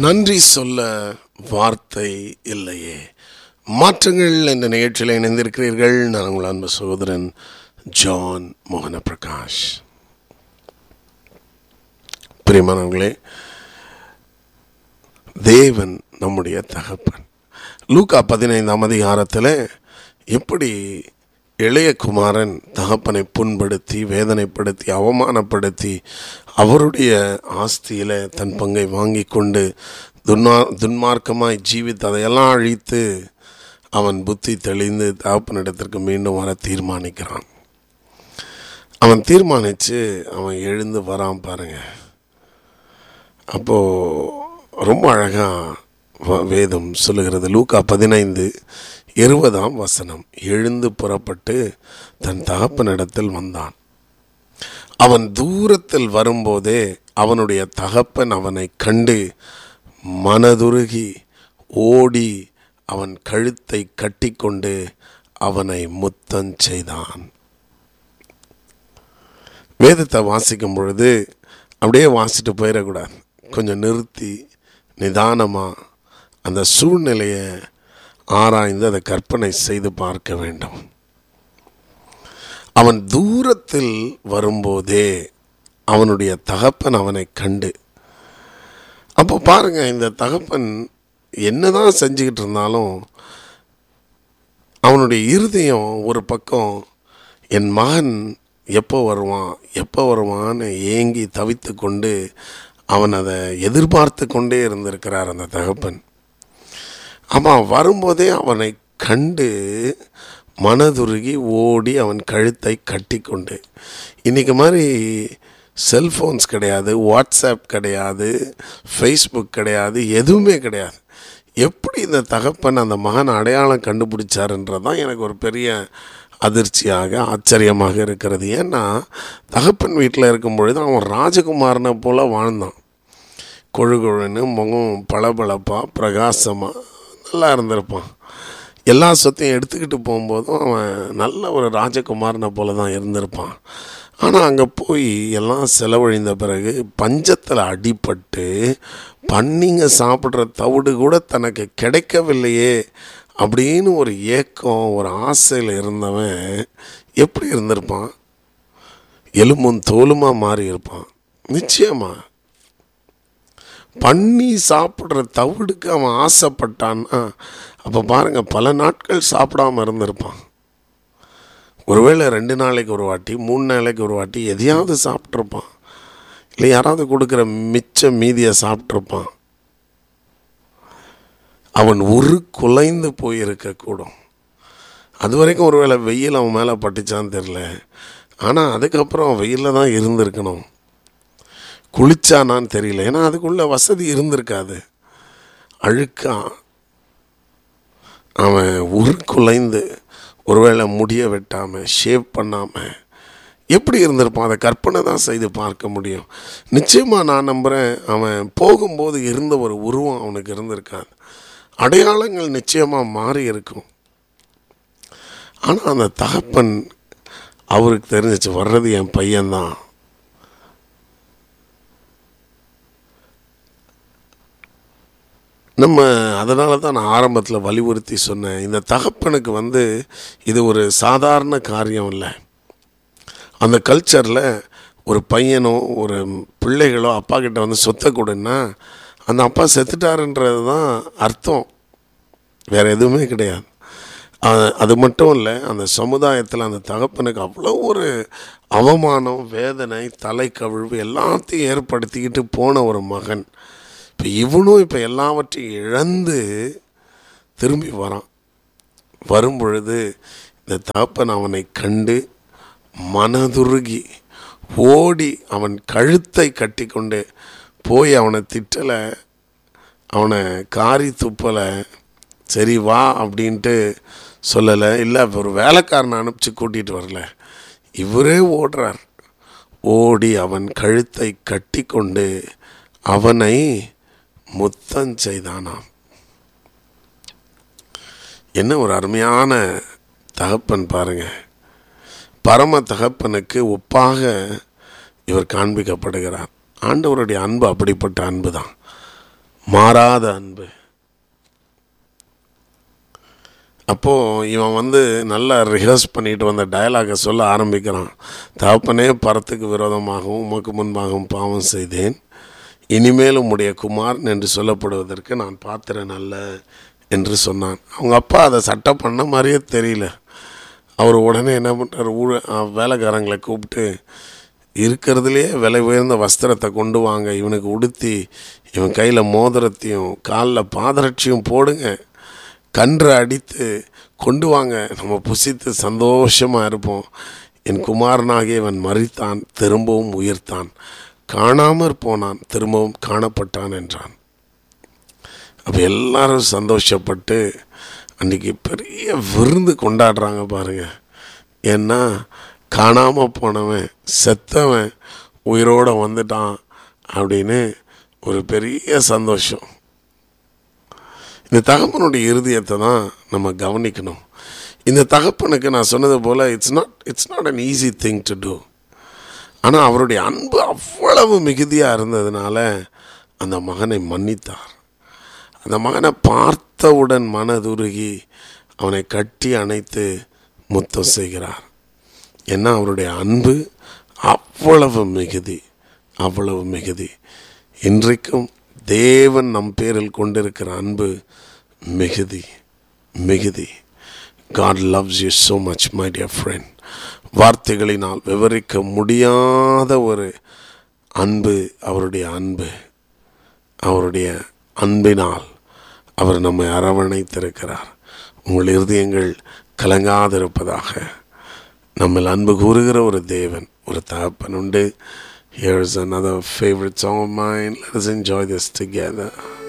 நன்றி சொல்ல வார்த்தை இல்லையே மாற்றங்கள் என்ற நிகழ்ச்சியில் இணைந்திருக்கிறீர்கள் நான் உங்கள் அன்பு சகோதரன் ஜான் மோகன பிரகாஷ் பிரியமானவர்களே தேவன் நம்முடைய தகப்பன் லூக்கா பதினைந்தாம் அதிகாரத்தில் எப்படி இளைய குமாரன் தகப்பனை புண்படுத்தி வேதனைப்படுத்தி அவமானப்படுத்தி அவருடைய ஆஸ்தியில் தன் பங்கை வாங்கி கொண்டு துன்மா துன்மார்க்கமாய் ஜீவித்து அதையெல்லாம் அழித்து அவன் புத்தி தெளிந்து தகப்பனிடத்திற்கு மீண்டும் வர தீர்மானிக்கிறான் அவன் தீர்மானித்து அவன் எழுந்து வரான் பாருங்க அப்போது ரொம்ப அழகாக வேதம் சொல்லுகிறது லூக்கா பதினைந்து இருபதாம் வசனம் எழுந்து புறப்பட்டு தன் தகப்பனிடத்தில் வந்தான் அவன் தூரத்தில் வரும்போதே அவனுடைய தகப்பன் அவனை கண்டு மனதுருகி ஓடி அவன் கழுத்தை கட்டிக்கொண்டு அவனை முத்தம் செய்தான் வேதத்தை வாசிக்கும் பொழுது அப்படியே வாசிட்டு போயிடக்கூடாது கொஞ்சம் நிறுத்தி நிதானமாக அந்த சூழ்நிலையை ஆராய்ந்து அதை கற்பனை செய்து பார்க்க வேண்டும் அவன் தூரத்தில் வரும்போதே அவனுடைய தகப்பன் அவனை கண்டு அப்போ பாருங்க இந்த தகப்பன் என்னதான் செஞ்சுக்கிட்டு இருந்தாலும் அவனுடைய இருதயம் ஒரு பக்கம் என் மகன் எப்போ வருவான் எப்போ வருவான்னு ஏங்கி தவித்து கொண்டு அவன் அதை எதிர்பார்த்து கொண்டே இருந்திருக்கிறார் அந்த தகப்பன் அவன் வரும்போதே அவனை கண்டு மனதுருகி ஓடி அவன் கழுத்தை கட்டி கொண்டு இன்றைக்கி மாதிரி செல்ஃபோன்ஸ் கிடையாது வாட்ஸ்அப் கிடையாது ஃபேஸ்புக் கிடையாது எதுவுமே கிடையாது எப்படி இந்த தகப்பன் அந்த மகன் அடையாளம் கண்டுபிடிச்சாருன்றது தான் எனக்கு ஒரு பெரிய அதிர்ச்சியாக ஆச்சரியமாக இருக்கிறது ஏன்னா தகப்பன் வீட்டில் இருக்கும் பொழுது அவன் ராஜகுமாரனை போல் வாழ்ந்தான் கொழு கொழுன்னு முகம் பளபளப்பாக பிரகாசமாக நல்லா இருந்திருப்பான் எல்லா சொத்தையும் எடுத்துக்கிட்டு போகும்போதும் அவன் நல்ல ஒரு ராஜகுமாரனை போல தான் இருந்திருப்பான் ஆனால் அங்கே போய் எல்லாம் செலவழிந்த பிறகு பஞ்சத்தில் அடிபட்டு பண்ணிங்க சாப்பிட்ற தவிடு கூட தனக்கு கிடைக்கவில்லையே அப்படின்னு ஒரு ஏக்கம் ஒரு ஆசையில் இருந்தவன் எப்படி இருந்திருப்பான் எலும்பும் தோலுமா மாறி இருப்பான் நிச்சயமா பண்ணி சாப்பிட்ற தவிடுக்கு அவன் ஆசைப்பட்டான்னா அப்போ பாருங்கள் பல நாட்கள் சாப்பிடாம இருந்திருப்பான் ஒருவேளை ரெண்டு நாளைக்கு ஒரு வாட்டி மூணு நாளைக்கு ஒரு வாட்டி எதையாவது சாப்பிட்ருப்பான் இல்லை யாராவது கொடுக்குற மிச்ச மீதியை சாப்பிட்ருப்பான் அவன் உரு குலைந்து போயிருக்கக்கூடும் அது வரைக்கும் ஒருவேளை வெயில் அவன் மேலே பட்டுச்சான்னு தெரில ஆனால் அதுக்கப்புறம் வெயிலில் தான் இருந்திருக்கணும் குளிச்சானான்னு தெரியல ஏன்னா அதுக்குள்ள வசதி இருந்திருக்காது அழுக்கா அவன் உருக்குலைந்து ஒருவேளை முடிய வெட்டாமல் ஷேவ் பண்ணாமல் எப்படி இருந்திருப்பான் அதை கற்பனை தான் செய்து பார்க்க முடியும் நிச்சயமாக நான் நம்புகிறேன் அவன் போகும்போது இருந்த ஒரு உருவம் அவனுக்கு இருந்திருக்காது அடையாளங்கள் நிச்சயமாக மாறி இருக்கும் ஆனால் அந்த தகப்பன் அவருக்கு தெரிஞ்சிச்சு வர்றது என் பையன்தான் நம்ம அதனால தான் நான் ஆரம்பத்தில் வலியுறுத்தி சொன்னேன் இந்த தகப்பனுக்கு வந்து இது ஒரு சாதாரண காரியம் இல்லை அந்த கல்ச்சரில் ஒரு பையனோ ஒரு பிள்ளைகளோ அப்பா கிட்ட வந்து சொத்தை கொடுன்னா அந்த அப்பா செத்துட்டாருன்றது தான் அர்த்தம் வேறு எதுவுமே கிடையாது அது மட்டும் இல்லை அந்த சமுதாயத்தில் அந்த தகப்பனுக்கு அவ்வளோ ஒரு அவமானம் வேதனை தலை கவிழ்வு எல்லாத்தையும் ஏற்படுத்திக்கிட்டு போன ஒரு மகன் இப்போ இவனும் இப்போ எல்லாவற்றையும் இழந்து திரும்பி வரான் வரும் பொழுது இந்த தகப்பன் அவனை கண்டு மனதுருகி ஓடி அவன் கழுத்தை கட்டி கொண்டு போய் அவனை திட்டலை அவனை காரி துப்பலை சரி வா அப்படின்ட்டு சொல்லலை இல்லை ஒரு வேலைக்காரனை அனுப்பிச்சு கூட்டிகிட்டு வரல இவரே ஓடுறார் ஓடி அவன் கழுத்தை கட்டி கொண்டு அவனை முத்தம் செய்தானாம் என்ன ஒரு அருமையான தகப்பன் பாருங்க பரம தகப்பனுக்கு ஒப்பாக இவர் காண்பிக்கப்படுகிறார் ஆண்டவருடைய அன்பு அப்படிப்பட்ட அன்பு தான் மாறாத அன்பு அப்போது இவன் வந்து நல்லா ரிஹர்ஸ் பண்ணிட்டு வந்த டயலாகை சொல்ல ஆரம்பிக்கிறான் தகப்பனே பரத்துக்கு விரோதமாகவும் உமக்கு முன்பாகவும் பாவம் செய்தேன் இனிமேல் உம்முடைய குமாரன் என்று சொல்லப்படுவதற்கு நான் பாத்திரன் அல்ல என்று சொன்னான் அவங்க அப்பா அதை சட்டம் பண்ண மாதிரியே தெரியல அவர் உடனே என்ன பண்ணுறார் ஊழ வேலைக்காரங்களை கூப்பிட்டு இருக்கிறதுலே விலை உயர்ந்த வஸ்திரத்தை கொண்டு வாங்க இவனுக்கு உடுத்தி இவன் கையில் மோதிரத்தையும் காலில் பாதரட்சியும் போடுங்க கன்று அடித்து கொண்டு வாங்க நம்ம புசித்து சந்தோஷமாக இருப்போம் என் குமாரனாகிய இவன் மறித்தான் திரும்பவும் உயிர்த்தான் காணாமற் போனான் திரும்பவும் காணப்பட்டான் என்றான் அப்போ எல்லாரும் சந்தோஷப்பட்டு அன்றைக்கி பெரிய விருந்து கொண்டாடுறாங்க பாருங்க ஏன்னா காணாமல் போனவன் செத்தவன் உயிரோடு வந்துட்டான் அப்படின்னு ஒரு பெரிய சந்தோஷம் இந்த தகப்பனுடைய இருதயத்தை தான் நம்ம கவனிக்கணும் இந்த தகப்பனுக்கு நான் சொன்னது போல் it's not it's not an easy thing to do ஆனால் அவருடைய அன்பு அவ்வளவு மிகுதியாக இருந்ததுனால அந்த மகனை மன்னித்தார் அந்த மகனை பார்த்தவுடன் மனதுருகி அவனை கட்டி அணைத்து முத்தம் செய்கிறார் ஏன்னா அவருடைய அன்பு அவ்வளவு மிகுதி அவ்வளவு மிகுதி இன்றைக்கும் தேவன் நம் பேரில் கொண்டிருக்கிற அன்பு மிகுதி மிகுதி God loves you so much my dear friend வார்த்தைகளினால் விவரிக்க முடியாத ஒரு அன்பு அவருடைய அன்பு அவருடைய அன்பினால் அவர் நம்மை அரவணைத்திருக்கிறார் உங்கள் இருதயங்கள் கலங்காதிருப்பதாக நம்மில் அன்பு கூறுகிற ஒரு தேவன் ஒரு தகப்பன் உண்டு Here's another favorite song of mine. Let us enjoy this together.